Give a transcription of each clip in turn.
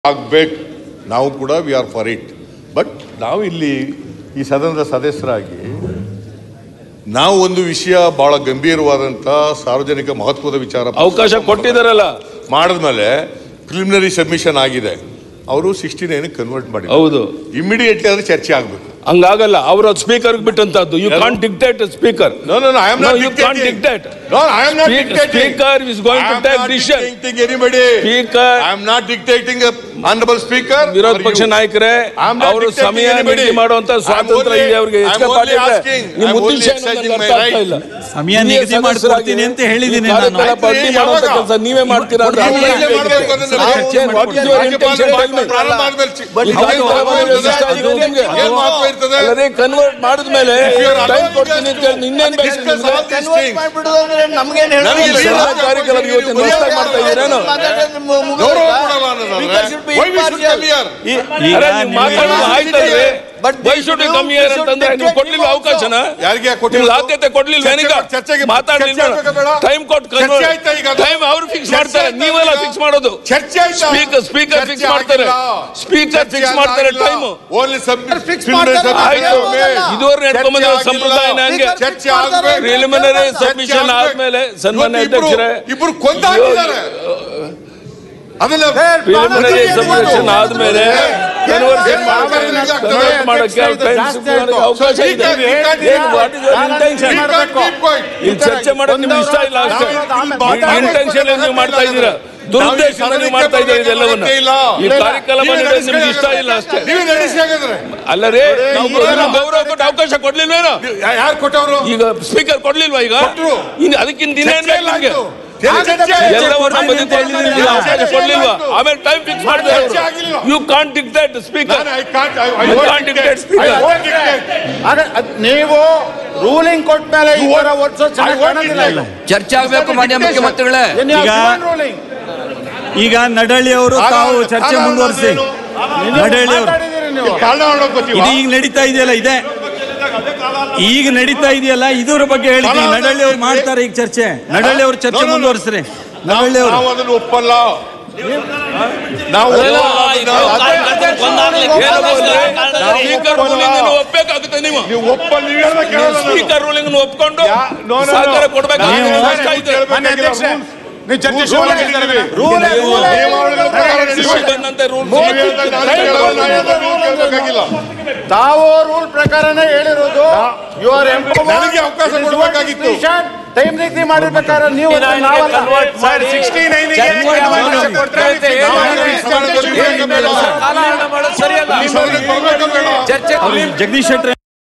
ಆಗ್ಬೇಕು ನಾವು ಕೂಡ we are for it but ನಾವು ಇಲ್ಲಿ ಈ ಸದನದ ಸದಸ್ಯರಾಗಿ ನಾವು ಒಂದು ವಿಷಯ ಬಹಳ ಗಂಭೀರವಾದಂಥ ಸಾರ್ವಜನಿಕ ಮಹತ್ವದ ವಿಚಾರ ಅವಕಾಶ ಕೊಟ್ಟಿದ್ದಾರಲ್ಲ ಮಾಡಿದ್ಮೇಲೆ ಪ್ರಿಲಿಮಿನರಿ ಸಬ್ಮಿಷನ್ ಆಗಿದೆ ಅವರು ಸಿಕ್ಸ್ಟಿ ನೈನ್ ಕನ್ವರ್ಟ್ ಮಾಡಿ ಹೌದು ಇಮಿಡಿಯೇಟ್ಲಿ ಅದು ಚರ್ಚೆ ಆಗಬೇಕು ಹಂಗಾಗಲ್ಲ ಅವ್ರ ಸ್ಪೀಕರ್ ಬಿಟ್ಟಂತದ್ದು you can't dictate speaker No, no, no, I am No, not you dictating. can't dictate. No, I am not Speak- dictating. speaker is going to I am take not decision. dictating anybody. Speaker- I am not dictating a honorable speaker. ವಿರೋಧ or ಪಕ್ಷ you. ನಾಯಕರೇ I am not ಅವರು dictating ಸಮಯ anybody. ನಿಗದಿ ಮಾಡುವಂತ I am ಸ್ವಾತಂತ್ರ್ಯ only- ಇದೆ ಅವ್ರಿಗೆ I am H K only Patil asking. I ನಿಮ್ಮ am ಉದ್ದೇಶ only ಏನು ಅಂತ exercising ನನಗೆ my ಅರ್ಥ ಆಗ್ತಾ right. ಇಲ್ಲ ಸಮಯ ಹಿರಿಯ ನಿಗದಿ ಮಾಡ್ಕೊಡ್ತೀನಿ ಸದಸ್ಯರಾಗಿ ಅಂತ ಹೇಳಿದ್ದೀನಿ ಈ ನಾನು. ಕಾರ್ಯಕ್ರಮ ಆಯ್ತು, ಅಡ್ಡಿ ಮಾಡುವಂತ ಯಾವಾಗ? ಕೆಲಸ ನೀವೇ ಮಾಡ್ತೀರಾ ಅಂತ ನೀವು ಅವ್ರಿಗೆ ಈಗಲೇ ಮಾಡ್ಬೇಕು ಅದನ್ನ. ನಾವು change what is your intention? Tell me. ಪ್ರಾರಂಭ ಆದ್ಮೇಲೆ ಚಿ- ಈ ಕಾರ್ಯಕ್ರಮ ಇರ್ತದೆ? ಇಷ್ಟ ಆಗಿದೆ ನಿಮ್ಗೆ? ಏನ್ ಮಹತ್ವ ಇರ್ತದೆ? ಅಲ್ಲದೆ ಕನ್ವರ್ಟ್ ಮಾಡಿದ್ಮೇಲೆ you are ಟೈಮ್ allowing ಕೊಡ್ತೀನಿ us ಅಂತ ಹೇಳಿ ಇನ್ನೇನ್ ಬೇಕು discuss ನಿಮ್ಗೆ? all these things. ನಮ್ಗೇನ್ ನನಗೆ ಈ ಸಭಾ ಕಾರ್ಯಕ್ರಮ ಇವತ್ತಿನ ಹೊಸ್ದಾಗಿ ಮಾಡ್ತಾ ಇದ್ದೀರೇನು ಗೌರವ ಕೊಡಲ್ಲ ಅನ್ನೋದಾದ್ರೆ, why we should come here? ಈಗ ಅರೆ, ನೀವು ನಿಮ್ಮ- ಮಾತಾಡೋದು ಆಯ್ತಲ್ರಿ But why should come here ಅಂತಂದ್ರೆ ನೀವು ಕೊಡ್ಲಿಲ್ಲ ಅವಕಾಶನ ಯಾರಿಗೆ ನಿಮ್ಗೆ ಕೊಟ್ಟಿಲ್ಲ ಆದ್ಯತೆ ಕೊಡ್ಲಿಲ್ಲ ನನಗ ಚರ್ಚೆಗೆ ಮಾತಾಡ್ಲಿಲ್ಲ ಚರ್ಚೆ ಆಗ್ಬೇಕಾ ಬೇಡ? ಟೈಮ್ ಕೊಟ್ಟು ಚರ್ಚೆ ಆಯ್ತಾ ಈಗ? ಟೈಮ್ ಅವ್ರು ಫಿಕ್ಸ್ ಚರ್ಚೆ ಮಾಡ್ತಾರೆ ಆಯ್ತಾ ನೀವೆಲ್ಲ ಈಗ? ಫಿಕ್ಸ್ ಮಾಡೋದು ಚರ್ಚೆ ಆಯ್ತಾ? ಸ್ಪೀಕರ್ ಸ್ಪೀಕರ್ ಚರ್ಚೆ ಫಿಕ್ಸ್ ಮಾಡ್ತಾರೆ ಆಗಿಲ್ಲ. ಸ್ಪೀಕರ್ ಚರ್ಚೆ ಫಿಕ್ಸ್ ಮಾಡ್ತಾರೆ ಆಗಿಲ್ಲ. Time Only submit- Fix preliminary ಮಾಡ್ತಾರೆ. submission ಆಯ್ತು ಮೇಲೆ. ಇದುವರೆಗೆ ನಡ್ಕೊಂಡ್ ಬಂದಿರೋ ಚರ್ಚೆ ಸಂಪ್ರದಾಯನ ಹಂಗೆ ಆಗಿಲ್ಲ. ಚರ್ಚೆ ಆಗ್ಬೇಕು. ಪ್ರಿಲಿಮಿನರಿ ಚರ್ಚೆ ಸಬ್ಮಿಷನ್ ಆಗ್ಬೇಕು. ಆದ್ಮೇಲೆ ಸನ್ಮಾನ್ಯ ಇವತ್ತು ಇಬ್ರು- ಅಧ್ಯಕ್ಷರೇ ಇಬ್ರು ಕೊಂದು ಹಾಕಿದ್ದಾರೆ ಅದೆಲ್ಲ ಪ್ರಿಲಿಮಿನರಿ ಸಬ್ಮಿಷನ್ ಆದ್ಮೇಲೆ ಕನ್ವರ್ಷನ್ ಕನ್ವರ್ಟ್ ಮಾಡಕ್ಕೆ ಟೈಮ್ ಅವಕಾಶ ಇದೆ ಏನು ವಾಟ್ ಇಸ್ ಯುವರ್ ಇಂಟೆನ್ಷನ್ ಇಲ್ಲಿ ಚರ್ಚೆ ಮಾಡೋದು ನಿಮ್ಗೆ ಇಷ್ಟ ಇಲ್ಲ ಅಷ್ಟೇ ಇಂಟೆನ್ಷನ್ ನೀವು ಮಾಡ್ತಾ ಇದ್ದೀರಾ ದುರುದ್ದೇಶದಿಂದ ನೀವು ಮಾಡ್ತಾ ಇದ್ದೀರಾ ಇದೆಲ್ಲವನ್ನ ಈ ಕಾರ್ಯಕ್ರಮ ನಡೆಯೋದು ನಿಮ್ಗೆ ಇಷ್ಟ ಇಲ್ಲ ಅಷ್ಟೇ ನೀವೇ ನಡೆಸಿ ಹಾಗಾದ್ರೆ ಅಲ್ಲರೇ ನಾವು ನಿಮ್ಗೆ ಗೌರವ ಕೊಟ್ಟು ಅವಕಾಶ ಕೊಡ್ಲಿಲ್ವೇನೋ ಯಾರು ಕೊಟ್ಟವರು ಈಗ ಸ್ಪೀಕರ್ ಕೊಡ್ಲಿಲ್ವಾ ಈಗ ಕೊಟ್ರು. ಇನ್ನು ಅದಕ್ಕಿಂತ ಇನ್ನೇನ್ ಬೇಕು ನಿಮ್ಗೆ ಚರ್ಚೆ ಆಯ್ತು. ಎಲ್ಲವನ್ನ ಬದಿಕೊಡ್ಲಿಲ್ಲ ನೀವು ಅವಕಾಶ ಕೊಡ್ಲಿಲ್ವಾ ಆಮೇಲೆ ಟೈಮ್ ಫಿಕ್ಸ್ ಮಾಡಿದ್ರೆ ಚರ್ಚೆ ಆಗಿಲ್ವಾ? ಯು ಕಾಂಟ್ ಡಿಕ್ಟೇಟ್ ಸ್ಪೀಕರ್ ನಾನು I can't- I- I You won't can't dictate. dictate speaker. I won't dictate. ಆಗ ಅದ್ ನೀವು ರೂಲಿಂಗ್ ಕೊಟ್ಟ ಮೇಲೆ ಈ ತರ ಓಡಿಸೋ I ಚೆನ್ನಾಗಿ won't ಕಾಣೋದಿಲ್ಲ ಇಲ್ಲ dictate. ಚರ್ಚೆ ಆಗಬೇಕು ಮಾನ್ಯ ಮುಖ್ಯಮಂತ್ರಿಗಳೇ ಈಗ ರೂಲಿಂಗ್ ಈಗ ನಡಳ್ಳಿ ಅವರು ತಾವು ಚರ್ಚೆ ಮುಂದುವರಿಸಿ ನಡಳ್ಳಿ ಅವರು ಮಾತಾಡಿದ್ದೀರಿ ನೀವು ಕಾರಣ ಮಾಡೋಕ್ ಗೊತ್ತಿಲ್ವಾ? ಇದು ಈಗ ನಡೀತಾ ಇದೆಯಲ್ಲ ಇದೆ ಈಗ ನಡೀತಾ ಇದೆಯಲ್ಲ ಇದರ ಬಗ್ಗೆ ಹೇಳಿದ್ದೀನಿ ನಡಳ್ಳಿ ಅವ್ರು ಮಾಡ್ತಾರೆ ಈಗ ಚರ್ಚೆ ನಡಳ್ಳಿ ಅವ್ರು ಚರ್ಚೆ No, no, no. ಮುಂದುವರಿಸ್ರಿ ನಾವು ನಡಳ್ಳಿ ಅವರು ನಾವು ಅದನ್ನು ಒಪ್ಪಲ್ಲ ನಾವು ಸ್ಪೀಕರ್ ರೂಲಿಂಗ್ ಒಪ್ಪಬೇಕಾಗುತ್ತೆ ನೀವು ನೀವು ಒಪ್ಪಲ್ಲ ನೀವು ಹೇಳ್ದ ಕೇಳಲ್ಲ ನಾನು. ಸ್ಪೀಕರ್ ರೂಲಿಂಗ್ ಒಪ್ಕೊಂಡು ಯಾ- no, no, no. ಸಹಕಾರ ಕೊಡ್ಬೇಕಾಗುತ್ತೆ ನೀವು- ನಿಮ್ಗೆ ಇಷ್ಟ ಇದೆ. ನೀವು ಚರ್ಚೆ ಶುರು ಮಾಡಿದ್ದೀರಿ. ರೂಲ್ ನಿಯಮಾವಳಿಗಳ ಪ್ರಕಾರ ನಡೀಬೇಕು. ಬಂದಂತೆ rules ನೀವು ಹೇಳ್ದಾಗ ನಾನು ಕೇಳಲ್ಲ, ನಾನು ಹೇಳ್ದಾಗ ನೀವು ಕೇಳಬೇಕಾಗಿಲ್ಲ. ತಾವು ರೂಲ್ ಪ್ರಕಾರನೇ ಹೇಳಿರೋದು ಯು ಆರ್ ನನಗೆ ಅವಕಾಶ ಕೊಡ್ಬೇಕಾಗಿತ್ತು. ಟೈಮ್ ನಿಗದಿ ಮಾಡಿರ್ಬೇಕಾದ್ರೆ ನೀವು ನಾವಲ್ಲ ಸರ್, 69 ಗೆ ಅವಕಾಶ ಕೊಟ್ರೆ ನಾವು ಈ ಸದನದಲ್ಲಿ ಇರ್ಬೇಕು ಬೇಡ. ಈ ಸದನಕ್ಕೆ ಬರ್ಬೇಕು ಬೇಡ. ಚರ್ಚೆ ಅವ್ರು ಜಗದೀಶ್ ಶೆಟ್ಟರ್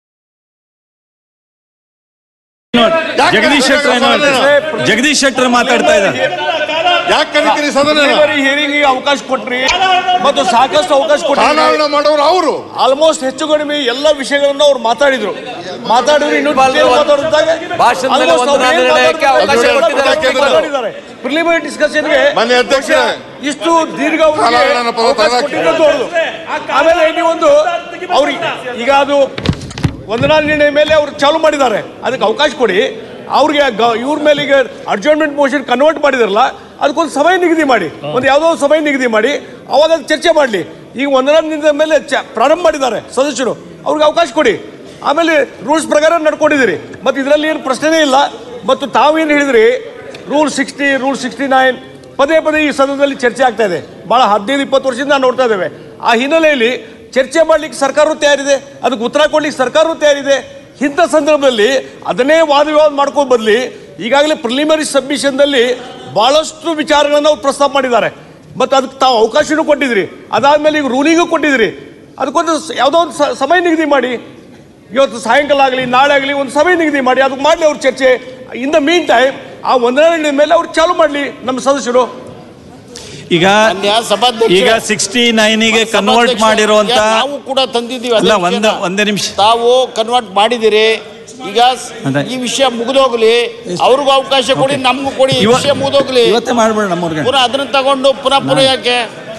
ಜಗದೀಶ್ ಶೆಟ್ಟರ್ ಏನೋ ಹೇಳ್ತಾರೆ. ಜಗದೀಶ್ ಶೆಟ್ಟರ್ ಮಾತಾಡ್ತಾ ಇದ್ದಾರೆ ಯಾಕೆ ಕರೀತೀರಿ ಸದನ ಹಿಯರಿಂಗ್ ಅವಕಾಶ ಕೊಟ್ರಿ ಮತ್ತು ಸಾಕಷ್ಟು ಅವಕಾಶ ಕೊಟ್ರಿ ಕಾನೂನು ಮಾಡೋರು ಅವರು ಆಲ್ಮೋಸ್ಟ್ ಹೆಚ್ಚು ಕಡಿಮೆ ಎಲ್ಲ ವಿಷಯಗಳನ್ನ ಅವ್ರು ಮಾತಾಡಿದ್ರು ಮಾತಾಡಿದ್ರು ಇನ್ನು detail ಮಾತಾಡಿದಾಗ ಭಾಷಣದಲ್ಲಿ almost ಅವ್ರು ಒಂದು ಏನ್ ನಿರ್ಣಯಕ್ಕೆ ಅವಕಾಶ ಮಾತಾಡಿದ್ರು ಕೊಟ್ಟಿದ್ದಾರೆ. ಮಾತಾಡಿದ್ದಾರೆ ಪ್ರಿಲಿಮಿನರಿ ಡಿಸ್ಕಷನ್ಗೆ ಮಾನ್ಯ ಅಧ್ಯಕ್ಷರೇ, ಇಷ್ಟು ದೀರ್ಘ ಅವಧಿಗೆ ಕಾಲಾವಕಾಶ ಪದ ಅವಕಾಶ ತೆಗೆದಾಕಿ. ಕೊಟ್ಟಿರೋದು ಅವ್ರದ್ದು. ಆಮೇಲೆ ನೀವೊಂದು ಅವ್ರಿಗೆ ಈಗ ಅದು ವಂದನಾ ನಿರ್ಣಯ ಮೇಲೆ ಅವ್ರು ಚಾಲು ಮಾಡಿದ್ದಾರೆ ಅದಕ್ಕೆ ಅವಕಾಶ ಕೊಡಿ ಅವ್ರಿಗೆ ಗ- ಇವ್ರ ಮೇಲೆ ಈಗ ಅಡ್ಜರ್ನ್ಮೆಂಟ್ ಮೋಷನ್ ಕನ್ವರ್ಟ್ ಮಾಡಿದಾರಲ್ಲ ಅದಕ್ಕೊಂದು ಸಮಯ ನಿಗದಿ ಮಾಡಿ ಒಂದು ಯಾವುದೋ ಒಂದು ಸಮಯ ನಿಗದಿ ಮಾಡಿ ಅವಾಗ ಅದು ಚರ್ಚೆ ಮಾಡಲಿ ಈಗ ವಂದನಾ ನಿರ್ಣಯದ ಮೇಲೆ ಚ- ಪ್ರಾರಂಭ ಮಾಡಿದ್ದಾರೆ ಸದಸ್ಯರು ಅವ್ರಿಗೆ ಅವಕಾಶ ಕೊಡಿ ಆಮೇಲೆ ರೂಲ್ಸ್ ಪ್ರಕಾರ ನಡ್ಕೊಂಡಿದ್ದೀರಿ ಮತ್ತು ಇದರಲ್ಲಿ ಏನು ಪ್ರಶ್ನೆನೇ ಇಲ್ಲ ಮತ್ತು ತಾವೇನು ಹೇಳಿದ್ರಿ rule sixty rule sixty nine ಪದೇ ಪದೇ ಈ ಸದನದಲ್ಲಿ ಚರ್ಚೆ ಆಗ್ತಾ ಇದೆ ಭಾಳ ಹದಿನೈದು ಇಪ್ಪತ್ತು ವರ್ಷದಿಂದ ನಾವು ನೋಡ್ತಾ ಇದ್ದೇವೆ ಆ ಹಿನ್ನೆಲೆಯಲ್ಲಿ ಚರ್ಚೆ ಮಾಡ್ಲಿಕ್ಕೆ ಸರ್ಕಾರವೂ ತಯಾರಿದೆ ಅದಕ್ಕೆ ಉತ್ತರ ಕೊಡ್ಲಿಕ್ಕೆ ಸರ್ಕಾರವೂ ತಯಾರಿದೆ ಇಂಥ ಸಂದರ್ಭದಲ್ಲಿ ಅದನ್ನೇ ವಾದ ವಿವಾದ ಮಾಡ್ಕೊಂಡು ಬದಲಿ ಈಗಾಗಲೇ ಪ್ರಿಲಿಮಿನರಿ ಸಬ್ಮಿಷನ್ದಲ್ಲಿ ಬಹಳಷ್ಟು ವಿಚಾರಗಳನ್ನು ಅವ್ರು ಪ್ರಸ್ತಾಪ ಮಾಡಿದ್ದಾರೆ ಮತ್ತು ಅದಕ್ಕೆ ತಾವು ಅವಕಾಶನೂ ಕೊಟ್ಟಿದ್ರಿ ಅದಾದ್ಮೇಲೆ ಈಗ ರೂಲಿಂಗು ಕೊಟ್ಟಿದ್ರಿ ಅದಕ್ಕೊಂದು ಸ- ಯಾವುದೋ ಒಂದು ಸ- ಸಮಯ ನಿಗದಿ ಮಾಡಿ ಇವತ್ತು ಸಾಯಂಕಾಲ ಆಗಲಿ ನಾಳೆ ಆಗಲಿ ಒಂದು ಸಮಯ ನಿಗದಿ ಮಾಡಿ ಅದಕ್ಕೆ ಮಾಡಲಿ ಅವ್ರ ಚರ್ಚೆ ಇನ್ ದ ಮೀನ್ ಟೈಮ್ ಆ ಒಂದನೇ ಮೇಲೆ ಅವ್ರು ಚಾಲು ಮಾಡಲಿ ನಮ್ಮ ಸದಸ್ಯರು ಈಗ ಈಗ ಸಿಕ್ಸ್ಟಿ ನೈನಿಗೆ ಕನ್ವರ್ಟ್ ಮಾಡಿರುವಂತ ನಾವು ಕೂಡ ತಂದಿದ್ದೀವಿ ಅಲ್ಲ ಅದೇ ಒಂದ ವಿಷಯನ. ಒಂದೇ ನಿಮಿಷ ತಾವು ಕನ್ವರ್ಟ್ ಮಾಡಿದಿರಿ ಈಗ ಸ್- ಅದೇ. ಈ ವಿಷಯ ಮುಗಿದೋಗ್ಲಿ ಅವ್ರಿಗೂ ಅವಕಾಶ ಕೊಡಿ ನಮಗೂ ಕೊಡಿ ಈ ಇವ- ವಿಷಯ ಮುಗಿದೋಗ್ಲಿ ಇವತ್ತೇ ಮಾಡ್ಬೇಡ ನಮ್ಮವ್ರಿಗೆ ಪುನಃ ಅದನ್ನ ತಗೊಂಡು ಪುನಃ ಪುನಃ ಯಾಕೆ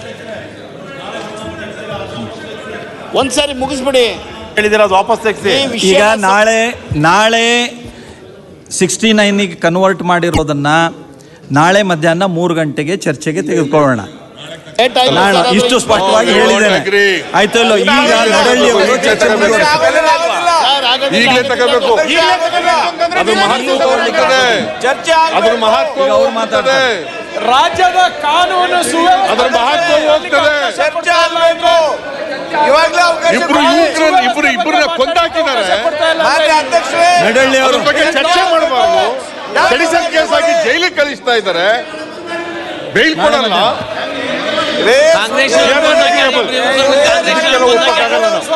ಒಂದ್ಸಾರಿ ಮುಗಿಸ್ಬಿಡಿ ಹೇಳಿದಿರ ಅದು ವಾಪಸ್ ತೆಗ್ಸಿ ಈ ವಿಷಯ ಈಗ ನಾಳೆ ನಾಳೆ ಸಿಕ್ಸ್ಟಿ ನೈನಿಗೆ ಕನ್ವರ್ಟ್ ಮಾಡಿರೋದನ್ನ ನಾಳೆ ಮಧ್ಯಾಹ್ನ ಮೂರು ಗಂಟೆಗೆ ಚರ್ಚೆಗೆ ತೆಗೆದುಕೊಳ್ಳೋಣ ನಾನು ಇಷ್ಟು ಸ್ಪಷ್ಟವಾಗಿ Oh, we won't ಹೇಳಿದ್ದೇನೆ agree. ಆಯ್ತು ಇಲ್ಲೋ ಈಗ ನಡಳ್ಳಿ ಅವರು ಚರ್ಚೆ ಮಾಡಬೇಕು ಈಗಲೇ ತಗೋಬೇಕು ಅದು ಮಹತ್ವ ಹೋಗ್ತದೆ ಚರ್ಚೆ ಅದ್ರ ಮಹತ್ವ ಈಗ ಅವ್ರು ಹೋಗ್ತದೆ ಮಾತಾಡ್ತಾರೆ. ರಾಜ್ಯದ ಕಾನೂನು ಅದ್ರ ಮಹತ್ವ ಹೋಗ್ತದೆ ಚರ್ಚೆ ಆಗಬೇಕು ಇವಾಗಲೇ ಇಬ್ರು ಯುವಕರನ್ನ ಇಬ್ರು ಇಬ್ಬರನ್ನ ಕೊಂದಾಕಿದ್ದಾರೆ ಅಧ್ಯಕ್ಷರೇ ನಡಳ್ಳಿ ಅದ್ರ ಅವರು ಬಗ್ಗೆ ಚರ್ಚೆ ಮಾಡಬಾರ್ದು ಸೆಡಿಸನ್ ಕೇಸ್ ಆಗಿ ಜೈಲಿಗೆ ಕಳಿಸ್ತಾ ಇದ್ದಾರೆ ಬೇಲ್ ಕೊಡಲ್ಲ ಕಾಂಗ್ರೆಸ್ ಇದಕ್ಕೆಲ್ಲ ಒಪ್ಪಕ್ಕಾಗಲ್ಲ ನಾವು.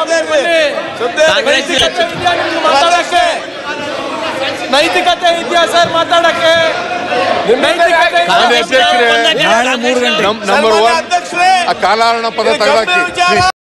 ಮಾತಾಡಕ್ಕೆ ನೈತಿಕತೆ ಇದೆಯಾ ಸರ್ ಮಾತಾಡಕ್ಕೆ ನೈತಿಕತೆ ಮಾನ್ಯ ಅಧ್ಯಕ್ಷರೇ ನಾಳೆ ಮೂರು ಗಂಟೆ ನಂಬರ್ ಒನ್ ಅಧ್ಯಕ್ಷರೇ ಆ ಕಾಲಹರಣ ಪದ ತೆಗೆದಾಕಿ